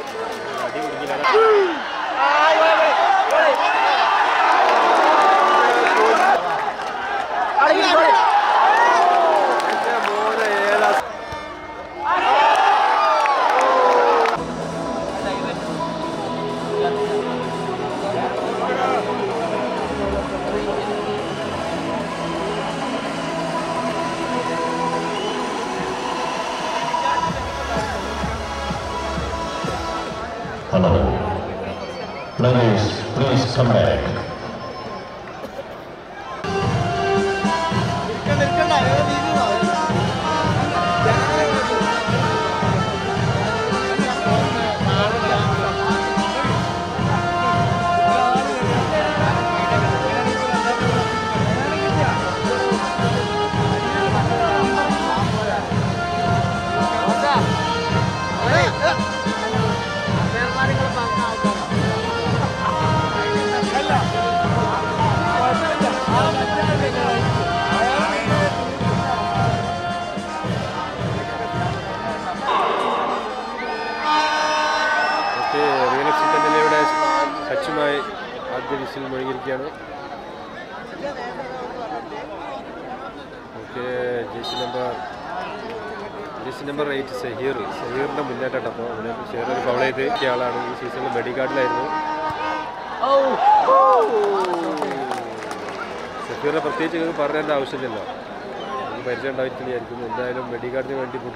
അടി കുടുങ്ങിയില്ല മോനെ ഏതാ Hello. Please, please come back. Okay real F C തന്നെ ഇവിടെ സച്ചുമായി ആദ്യ whistle മുഴുകിയിരിക്കുകയാണ് okay ജേസി number ജേസി number eight Zaheer സഹീറിൻ്റെ മുന്നേറ്റം അപ്പോൾ അവന് ഷെയർ ഒരു ഫൗൾ ചെയ്ത് കിട്ടിയ ആളാണ് ഈ സീസണിൽ മെഡിക്കാർഡിലായിരുന്നു സഹീറിനെ പ്രത്യേകിച്ച് നിങ്ങൾക്ക് പറയേണ്ട ആവശ്യമില്ലല്ലോ നിങ്ങൾക്ക് പരിചയം ഉണ്ടായിരിക്കില്ല വിചാരിക്കുന്നു എന്തായാലും മെഡിക്കാർഡിന് വേണ്ടി പോട്ട്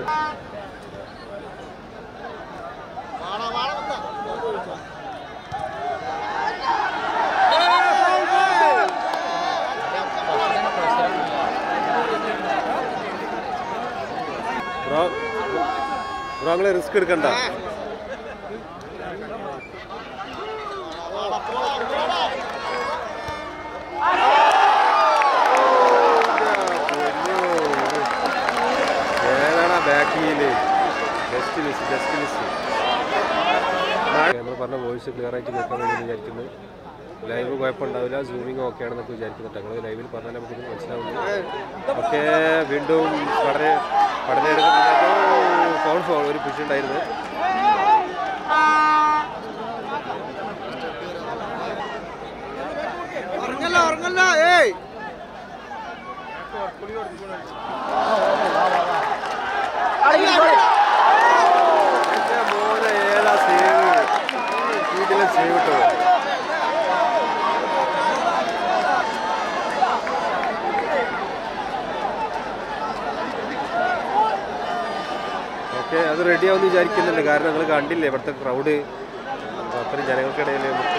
ബ്രോ ബ്രോ നിങ്ങളെ റിസ്ക് എടുക്കണ്ട ഏതാണാ ബാക്കില് ജസ്റ്റ് മിസ് ജസ്റ്റ് മിസ് നമ്മൾ പറഞ്ഞ വോയിസ് ക്ലിയർ ആയിട്ട് കേൾക്കാൻ വേണ്ടി വിചാരിക്കുന്നു ലൈവ് കുഴപ്പമുണ്ടാവില്ല സൂമിങ് ഓക്കെ ആണെന്നൊക്കെ വിചാരിക്കുന്നുണ്ട് ഞങ്ങൾ ലൈവിൽ പറഞ്ഞാൽ നമുക്കിത് മനസ്സിലാവുന്നു ഓക്കെ വീണ്ടും പഠന പഠനയെടുക്കുന്ന ഫോൺ ഫോൺ ഒരു പുഷ് ഉണ്ടായിരുന്നു ഉറങ്ങല്ല ഉറങ്ങല്ല ഏയ് എൻ്റെ മോനെ ഏതാ സേവ് വീട്ടിലെ സേവ് കിട്ടുമോ ഓക്കെ അത് റെഡി ആവുമെന്ന് വിചാരിക്കുന്നുണ്ട് കാരണം നിങ്ങൾ കണ്ടില്ലേ ഇവിടുത്തെ ക്രൗഡ് അത്രയും ജനങ്ങൾക്കിടയിൽ നമുക്ക്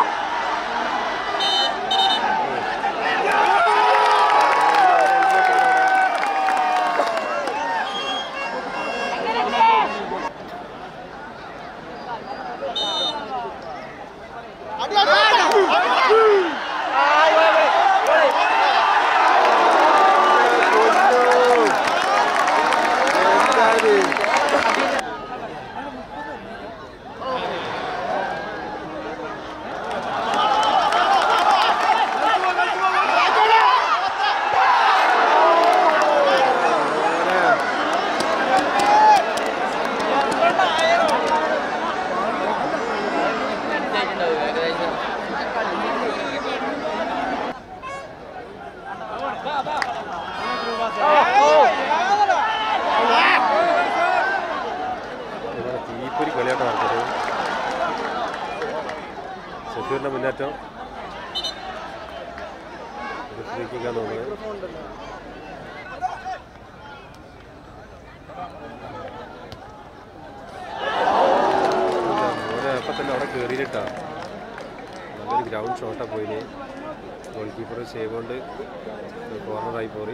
ഇവിടെ തീപ്പൊരി കളിയാട്ടം നടക്കുന്നത് സഫീറിന്റെ മുന്നേറ്റം ഒരു free kick ആന്ന് തോന്നുന്നത് മോനെ അപ്പം തന്നെ അവിടെ കയറിയിട്ടാ നല്ലൊരു ഗ്രൗണ്ട് ഷോട്ടാണ് പോയിന് ഗോൾ കീപ്പർ സേവ് കൊണ്ട് കോർണറായി പോയി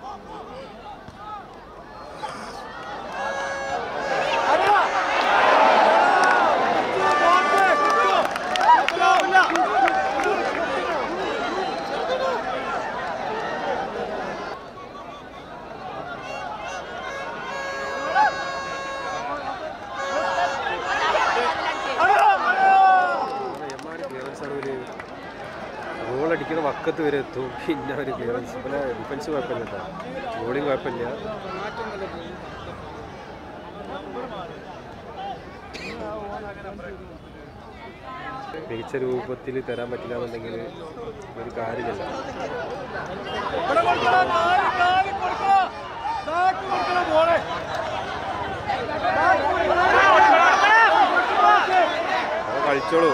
എമ്മാരി ക്ലിയറൻസ് ആണ് ഒരു ഗോൾ അടിക്കുന്ന വക്കത്ത് വരെ എത്തും പിന്നെ ഒരു ക്ലിയറൻസ് പിന്നെ ഡിഫൻസ് കുഴപ്പമില്ല കേട്ടോ ബോളിങ് കുഴപ്പമില്ല മികച്ച രൂപത്തിൽ തരാൻ പറ്റില്ല എന്നുണ്ടെങ്കിൽ ഒരു കാര്യമില്ല അപ്പോൾ കളിച്ചോളൂ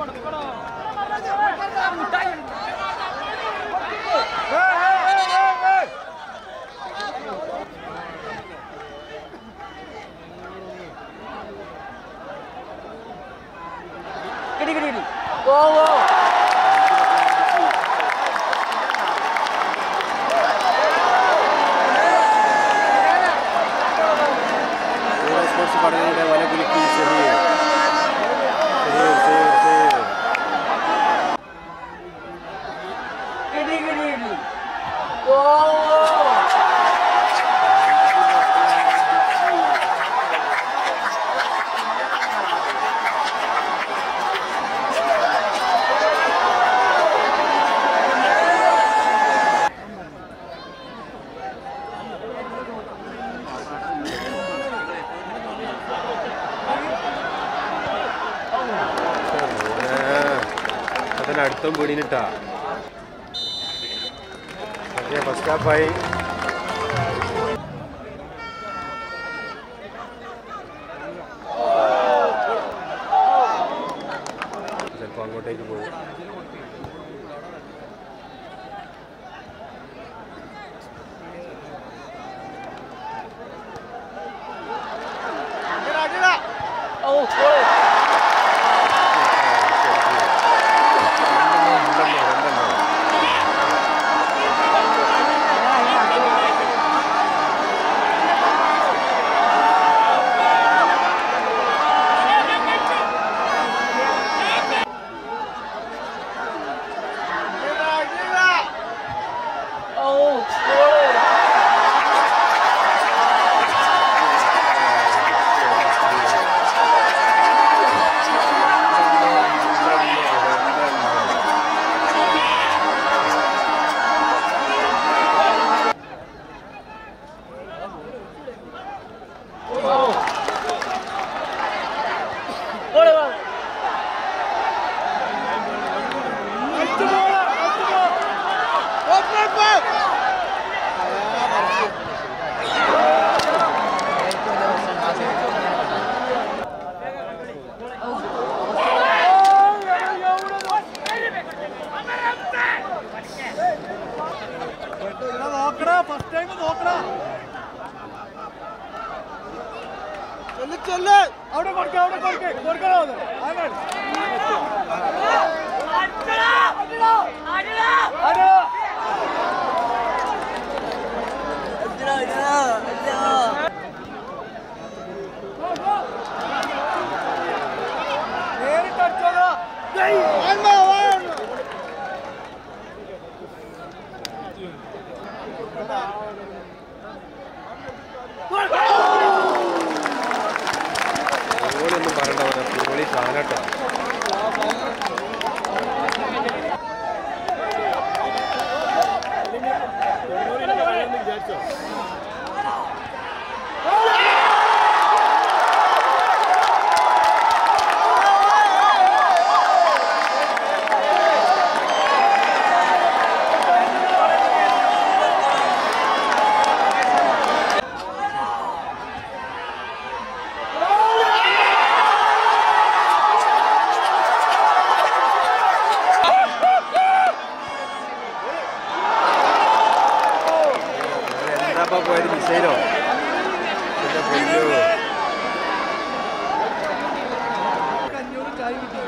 സൂര്യ സ്പോർട്സ് പഠനയുടെ വല കുലുക്കി ഷഹീർ ഷഹീർ ഷഹീർ ഷഹീർ അതിന് അടുത്തും വീടിനിട്ടാ ഓക്കെ ഫസ്റ്റ് ഹാഫായി ചിലപ്പോൾ അങ്ങോട്ടേക്ക് പോകും രണ്ടെണ്ണോ രണ്ടെണ്ണോ നോക്കടാ ഫസ്റ്റ് ടൈം നോക്കടാ ചെല്ല് ചെല്ല് അവിടെ കൊടുക്ക അവിടെ കൊടുക്ക കൊടുക്കണോ അത് അങ്ങനെ നേരിട്ട് അടിച്ചോളാ ഗോളിയൊന്നും പറയണ്ട പറയാം ഗോളി സാധനട്ടോ എന്താപ്പാ പോയത് മിസൈലോ എന്റെ പൊന്നോ. അഞ്ഞൂറ് ചായ കിട്ടി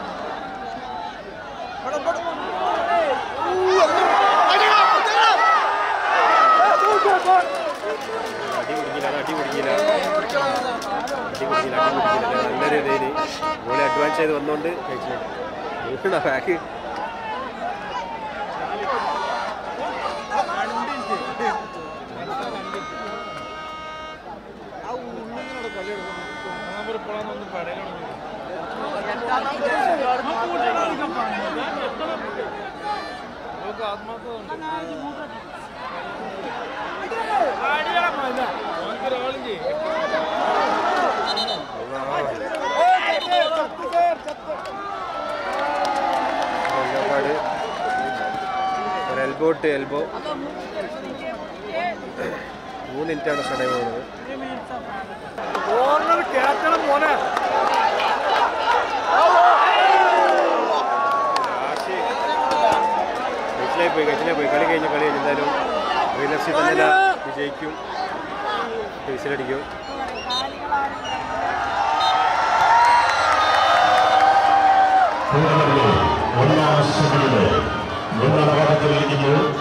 അടി കുടുങ്ങില്ല അടി കുടുങ്ങില്ല അടി കുടുങ്ങില്ല അടി കുടുങ്ങില്ല നല്ലൊരു ഇതേന് ഗോളി അഡ്വാൻസ് ചെയ്ത് വന്നോണ്ട് കഴിച്ചില്ല ബാക്ക് ഒരു എൽബോ ഇട്ട് എൽബോ മൂന്ന് മിനിറ്റാണ് സ്റ്റഡി പോകുന്നത് കോർണർ കേറ്റണം മോനെ കഴിച്ചിലായി പോയി കഴിച്ചിലായി പോയി കളി കഴിഞ്ഞ് കളി കഴിഞ്ഞ് എന്തായാലും റീൽ എഫ് സി തന്നെ വിജയിക്കും വിസിലടിക്കും ടൂർണമെന്റിൽ ഒന്നാം സെമിയിലെ മൂന്നാം ഭാഗത്ത് കളിക്കുന്നു